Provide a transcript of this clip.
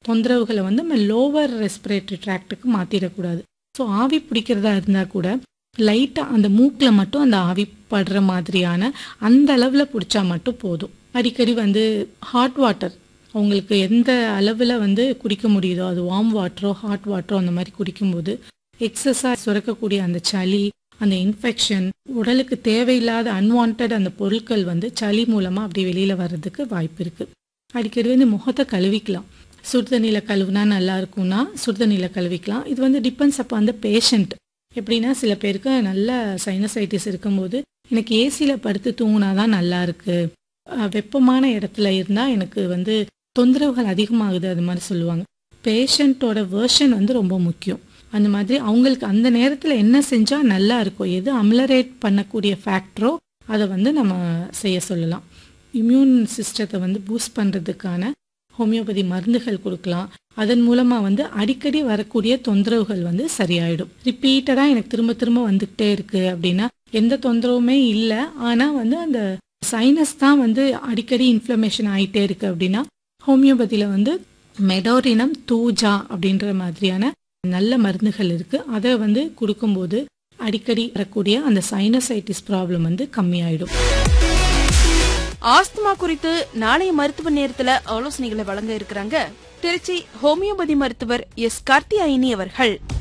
தொந்தரவுகளை வந்து நம்ம lower respiratory ட்ராக்ட்டுக்கு மாற்றிடக்கூடாது ஸோ ஆவி பிடிக்கிறதா இருந்தால் கூட லைட்டாக அந்த மூக்கில் மட்டும் அந்த ஆவி படுற மாதிரியான அந்த அளவில் பிடிச்சா மட்டும் போதும் அடிக்கடி வந்து ஹாட் வாட்டர் அவங்களுக்கு எந்த அளவில் வந்து குடிக்க முடியுதோ அது வார்ம் வாட்டரோ ஹாட் வாட்டரோ அந்த மாதிரி குடிக்கும்போது எக்ஸஸாக சுரக்கக்கூடிய அந்த சளி அந்த இன்ஃபெக்ஷன் உடலுக்கு தேவையில்லாத அன்வான்ட் அந்த பொருட்கள் வந்து சளி மூலமாக அப்படி வெளியில் வர்றதுக்கு வாய்ப்பு இருக்குது அடிக்கடி வந்து முகத்தை கழுவிக்கலாம் சுடுதண்ணியில் கழுவுனா நல்லா இருக்கும்னா சுடுதண்ணியில் கழுவிக்கலாம் இது வந்து டிபெண்ட்ஸ் அப்போ அந்த பேஷண்ட் எப்படின்னா சில பேருக்கு நல்ல சைனசைட்டிஸ் இருக்கும்போது எனக்கு ஏசியில் படுத்து தூங்கினா தான் நல்லா இருக்கு அஹ் வெப்பமான இடத்துல இருந்தால் எனக்கு வந்து தொந்தரவுகள் அதிகமாகுது அது மாதிரி சொல்லுவாங்க பேஷண்ட்டோட வேர்ஷன் வந்து ரொம்ப முக்கியம் அந்த மாதிரி அவங்களுக்கு அந்த நேரத்தில் என்ன செஞ்சால் நல்லா இருக்கும் எது அம்லரேட் பண்ணக்கூடிய ஃபேக்டரோ அதை வந்து நம்ம செய்ய சொல்லலாம் இம்யூன் சிஸ்டத்தை வந்து பூஸ்ட் பண்ணுறதுக்கான ஹோமியோபதி மருந்துகள் கொடுக்கலாம் அதன் மூலமாக வந்து அடிக்கடி வரக்கூடிய தொந்தரவுகள் வந்து சரியாயிடும் ரிப்பீட்டடாக எனக்கு திரும்ப திரும்ப வந்துக்கிட்டே இருக்கு அப்படின்னா எந்த தொந்தரவுமே இல்லை ஆனால் வந்து அந்த சைனஸ் தான் வந்து அடிக்கடி இன்ஃப்ளமேஷன் ஆகிட்டே இருக்கு அப்படின்னா ஹோமியோபதியில் வந்து மெடோரினம் தூஜா அப்படின்ற மாதிரியான நல்ல மருந்துகள் இருக்கு அதை வந்து கொடுக்கும்போது அடிக்கடி வரக்கூடிய அந்த சைனசைட்டிஸ் ப்ராப்ளம் வந்து கம்மியாயிடும் ஆஸ்துமா குறித்து நாளைய மருத்துவ நேரத்துல ஆலோசனைகளை வழங்க இருக்கிறாங்க திருச்சி ஹோமியோபதி மருத்துவர் எஸ் கார்த்தியாயினி அவர்கள்